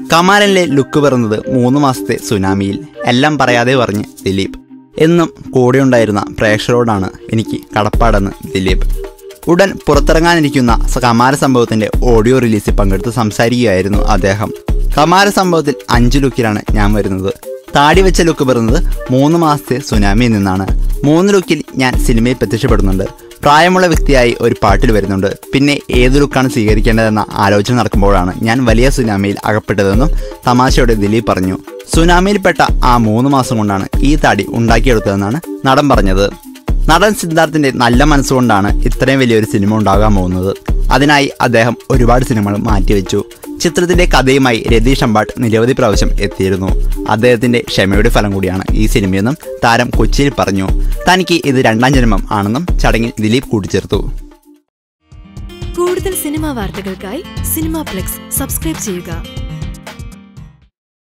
കമാലിലെ look പിറന്നത് മൂന്ന് മാസത്തെ സുനാമിയിൽ എല്ലാം പറയാതെ പറഞ്ഞ് ദിലീപ് എന്നും കൂടെയുണ്ടായിരുന്ന പ്രേക്ഷകരോടാണ് എനിക്ക് കടപ്പാടെന്ന് ദിലീപ് ഉടൻ പുറത്തിറങ്ങാനിരിക്കുന്ന സ- കമാല സംഭവത്തിന്റെ ഓഡിയോ റിലീസിൽ പങ്കെടുത്ത് സംസാരിക്കുകയായിരുന്നു അദ്ദേഹം കമാല സംഭവത്തിൽ അഞ്ച് ലുക്കിലാണ് ഞാൻ വരുന്നത് താടി വെച്ച ലുക്ക് പിറന്നത് മൂന്ന് മാസത്തെ സുനാമിയിൽ നിന്നാണ് മൂന്ന് ലുക്കിൽ ഞാൻ സിനിമയിൽ പ്രത്യക്ഷപ്പെടുന്നുണ്ട് പ്രായമുള്ള വ്യക്തിയായി ഒരു പാട്ടിൽ വരുന്നുണ്ട് പിന്നെ ഏത് ലുക്കാണ് സ്വീകരിക്കേണ്ടതെന്ന ആലോചന നടക്കുമ്പോഴാണ് ഞാൻ വലിയ സുനാമിയിൽ അകപ്പെട്ടതെന്നും തമാശയോടെ ദിലീപ് പറഞ്ഞു സുനാമിയിൽപ്പെട്ട ആ മൂന്ന് മാസം കൊണ്ടാണ് ഈ താടി ഉണ്ടാക്കിയെടുത്തതെന്നാണ് നടൻ പറഞ്ഞത് നടൻ സിദ്ധാർത്ഥിന്റെ നല്ല മനസ്സുകൊണ്ടാണ് ഇത്രയും വലിയൊരു സിനിമ ഉണ്ടാകാൻ പോകുന്നത് അതിനായി അദ്ദേഹം ഒരുപാട് സിനിമകൾ മാറ്റിവെച്ചു ചിത്രത്തിന്റെ കഥയുമായി രതീഷ് അമ്പാട്ട് നിരവധി പ്രാവശ്യം എത്തിയിരുന്നു അദ്ദേഹത്തിന്റെ ക്ഷമയുടെ ഫലം കൂടിയാണ് ഈ സിനിമയെന്നും താരം കൊച്ചിയിൽ പറഞ്ഞു തനിക്ക് ഇത് രണ്ടാം ജന്മം ആണെന്നും ചടങ്ങിൽ ദിലീപ് കൂട്ടിച്ചേർത്തു കൂടുതൽ സിനിമാ വാർത്തകൾക്കായി സിനിമാ പ്ലെക്സ് സബ്സ്ക്രൈബ് ചെയ്യുക